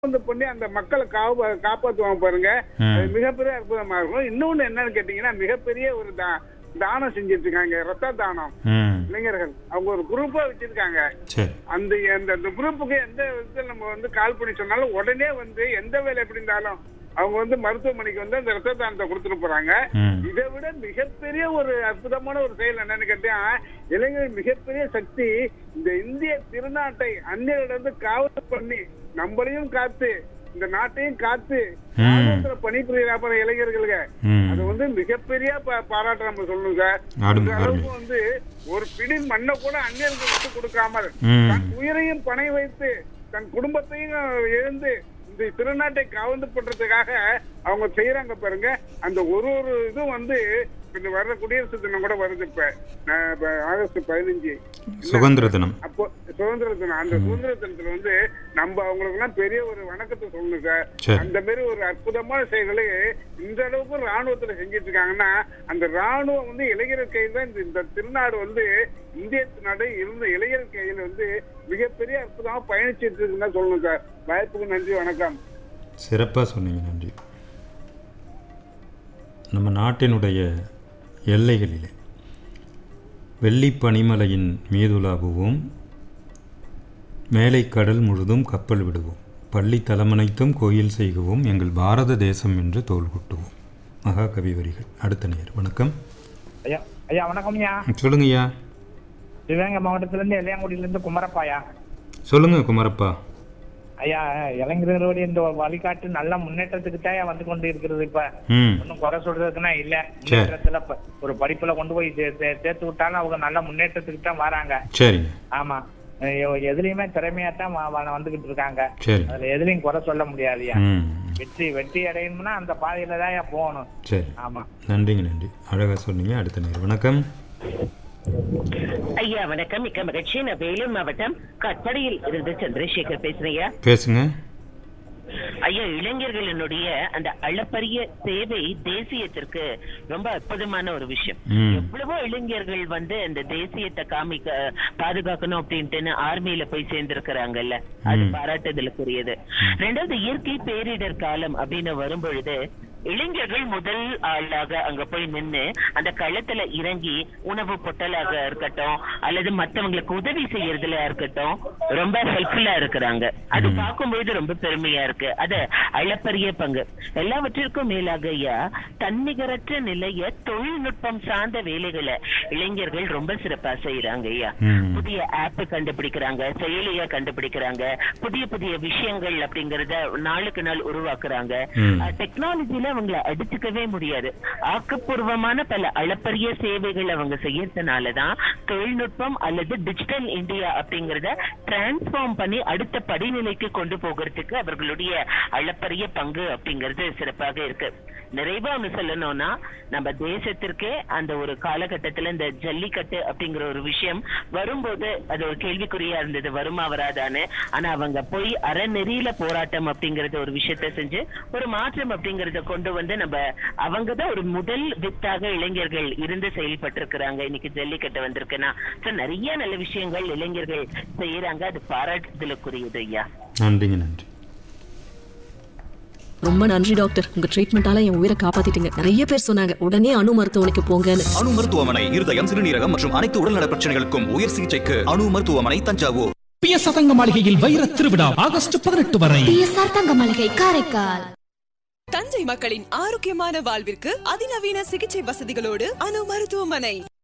வந்து பண்ணி அந்த மக்களை காப்பா காப்பாத்துவாங்க பாருங்க ம். அது மிகப்பெரிய அற்புதமா இருக்கும் இன்னொன்னு என்னன்னு கேட்டீங்கன்னா மிகப்பெரிய ஒரு தா- தானம் செஞ்சிட்டு இருக்காங்க ரத்த தானம் ம் இளைஞர்கள் அவங்க ஒரு குரூப்பா வச்சிருக்காங்க சரி அந்த அந்த அந்த குரூப்புக்கு எந்த விதத்தில் நம்ம வந்து கால் பண்ணி சொன்னாலும் உடனே வந்து எந்த வேலை எப்படி இருந்தாலும் அவங்க வந்து மருத்துவமனைக்கு வந்து அந்த ரத்த தானத்தை கொடுத்துட்டு போறாங்க ம் இதை விட மிகப்பெரிய ஒரு அற்புதமான ஒரு செயல் என்னன்னு கேட்டா இளைஞர் மிகப்பெரிய சக்தி இந்த இந்திய திருநாட்டை அந்நியரிடம் காவல் பண்ணி நம்மளையும் காத்து இந்த நாட்டையும் காத்து ம். ராணுவத்துல பணிபுரியாத இளைஞர்களுக்கு ம் அது வந்து மிகப்பெரிய பா- பாராட்டு நம்ம சொல்லணும் சார் அருமை, இந்த அளவுக்கு அருமை. வந்து ஒரு பிடி மண்ணை கூட அந்நியருக்கு விட்டு கொடுக்காமல் ம். தன் உயிரையும் பணை வைத்து தன் குடும்பத்தையும் இழந்து இந்த திருநாட்டை கவர்ந்து பண்றதுக்காக அவங்க செய்யறாங்க பாருங்க அந்த ஒரு ஒரு இதுவும் வந்து இந்த வர்ற குடியரசு தினம் கூட வருது இப்ப நான் இப்ப ஆகஸ்ட் பதினஞ்சு சுதந்திர தினம் அப்போ சுதந்திர தினம் அந்த சுதந்திர தினத்துல வந்து நம்ம அவங்களுக்கு எல்லாம் பெரிய ஒரு வணக்கத்தை சொல்லணும் சார் சரி. அந்த மாதிரி ஒரு அற்புதமான செயல்களை இந்த அளவுக்கு ராணுவத்துல செஞ்சிட்டு இருக்காங்கன்னா அந்த ராணுவம் வந்து இளைஞர் கையில் தான் இந்த- இந்த திருநாடு வந்து இந்திய நாடு இருந்த இளைஞர் கையில் வந்து மிகப்பெரிய அற்புதமா பயணிச்சிட்டு இருக்குன்னு தான் சொல்லணும் சார் வாய்ப்புக்கு நன்றி வணக்கம் சிறப்பாக சொன்னீங்க நன்றி நம்ம நாட்டினுடைய எல்லைகளிலே வெள்ளி பனிமலையின் மீதுலாவுவோம் மேலை கடல் முழுதும் கப்பல் விடுவோம் பள்ளி தலமனைத்தும் கோயில் செய்குவோம் எங்கள் பாரத தேசம் என்று தோல் கொட்டுவோம் மகாகவி வரிகள் அடுத்த நேர் வணக்கம் ஐயா ஐயா வணக்கம்யா சொல்லுங்கய்யா சிவகங்கை மாவட்டத்துல இருந்து இளையாங்குடியில இருந்து குமரப்பாயா சொல்லுங்க குமரப்பா ஐயா இளைஞர்களுடைய இந்த வழிகாட்டு நல்ல முன்னேற்றத்துக்கு தான் வந்து கொண்டு இருக்கிறது இப்ப ம் ஒன்றும் குறை சொல்றதுக்குன்னா இல்ல முன்னேற்றத்துல இப்ப ஒரு படிப்புல கொண்டு போய் சே- சே- சேர்த்து விட்டாலும் அவங்க நல்ல முன்னேற்றத்துக்கு தான் வராங்க சரிங்க ஆமா எ- எதுலயுமே திறமையா தான் வ- வ- வந்துகிட்டு இருக்காங்க சரி அதுல எதுலயும் குறை சொல்ல முடியாதுயா ம் வெற்றி வெற்றி அடையணும்னா அந்த பாதையில தான் போகணும் சரி ஆமா நன்றிங்க நன்றி அழகாக சொன்னீங்க அடுத்த நேர் வணக்கம் ஐயா வணக்கம் மிக்க மகிழ்ச்சி நான் வேலூர் மாவட்டம் கட்படியில் இருந்து சந்திரசேகர் பேசுறேன் பேசுங்க ஐயா இளைஞர்களினுடைய அந்த அளப்பரிய சேவை தேசியத்திற்கு ரொம்ப அற்புதமான ஒரு விஷயம் ம். எவ்வளவோ இளைஞர்கள் வந்து இந்த தேசியத்தை காமிக்க பாதுகாக்கணும் அப்படின்ட்டுன்னு ஆர்மியில போய் சேர்ந்திருக்கிறாங்கல்ல அது ம். பாராட்டுதலுக்குரியது ரெண்டாவது இயற்கை பேரிடர் காலம் அப்படின்னு வரும்பொழுது இளைஞர்கள் முதல் ஆளாக அங்க போய் நின்னு அந்த களத்துல இறங்கி உணவு பொட்டலாக இருக்கட்டும் அல்லது மத்தவங்களுக்கு உதவி செய்யறதுல இருக்கட்டும் ரொம்ப ஹெல்ப்ஃபுல்லா இருக்கிறாங்க அது ம். பார்க்கும்பொழுது ரொம்ப பெருமையா இருக்கு அது அளப்பரிய பங்கு எல்லாவற்றிற்கும் மேலாக ஐயா தன்னிகரற்ற நிலைய தொழில்நுட்பம் சார்ந்த வேலைகளை இளைஞர்கள் ரொம்ப சிறப்பா செய்யறாங்க ஐயா ம். புதிய ஆப் கண்டுபிடிக்கிறாங்க செயலிய கண்டுபிடிக்கிறாங்க புதிய புதிய விஷயங்கள் அப்படிங்கறத நாளுக்கு நாள் உருவாக்குறாங்க ம். டெக்னாலஜில அவங்கள அடிச்சுக்கவே முடியாது ஆக்கப்பூர்வமான பல அளப்பரிய சேவைகள் அவங்க செய்யறதுனாலதான் தொழில்நுட்பம் அல்லது டிஜிட்டல் இந்தியா அப்படிங்கறத டிரான்ஸ்ஃபார்ம் பண்ணி அடுத்த படிநிலைக்கு கொண்டு போகிறதுக்கு அவர்களுடைய அளப்பரிய பங்கு அப்படிங்கிறது சிறப்பாக இருக்கு நிறைவா ஒண்ணு சொல்லணும்னா நம்ம தேசத்திற்கே அந்த ஒரு காலகட்டத்துல இந்த ஜல்லிக்கட்டு அப்படிங்கிற ஒரு விஷயம் வரும்போது அது ஒரு கேள்விக்குறியா இருந்தது வருமா வராதான்னு ஆனா அவங்க போய் அறநெறியில போராட்டம் அப்படிங்கறது ஒரு விஷயத்த செஞ்சு ஒரு மாற்றம் அப்படிங்கறத கொண்டு வந்து நம்ம அவங்க தான் ஒரு முதல் வித்தாக இளைஞர்கள் இருந்து செயல்பட்டு இருக்கிறாங்க இன்னைக்கு ஜல்லிக்கட்டு வந்திருக்குன்னா So, நிறைய நல்ல விஷயங்கள் இளைஞர்கள் செய்யறாங்க அது பாராட்டுதலுக்குரியது ஐயா நன்றிங்க நன்றி ரொம்ப நன்றி டாக்டர் உங்க ட்ரீட்மெண்டால என் உயிரை காப்பாத்திட்டீங்க நிறைய பேர் சொன்னாங்க உடனே அணு மருத்துவமனைக்கு போங்கன்னு அணு மருத்துவமனை இருதயம் சிறுநீரகம் மற்றும் அனைத்து உடல்நல பிரச்சனைகளுக்கும் உயர் சிகிச்சைக்கு அணு மருத்துவமனை தஞ்சாவூர் பிஎஸ் சதங்க மாளிகையில் வைர திருவிழா ஆகஸ்ட் பதினெட்டு வரை பிஎஸ்ஆர் தங்க மளிகை காரைக்கால் தஞ்சை மக்களின் ஆரோக்கியமான வாழ்விற்கு அதிநவீன சிகிச்சை வசதிகளோடு அணு மருத்துவமனை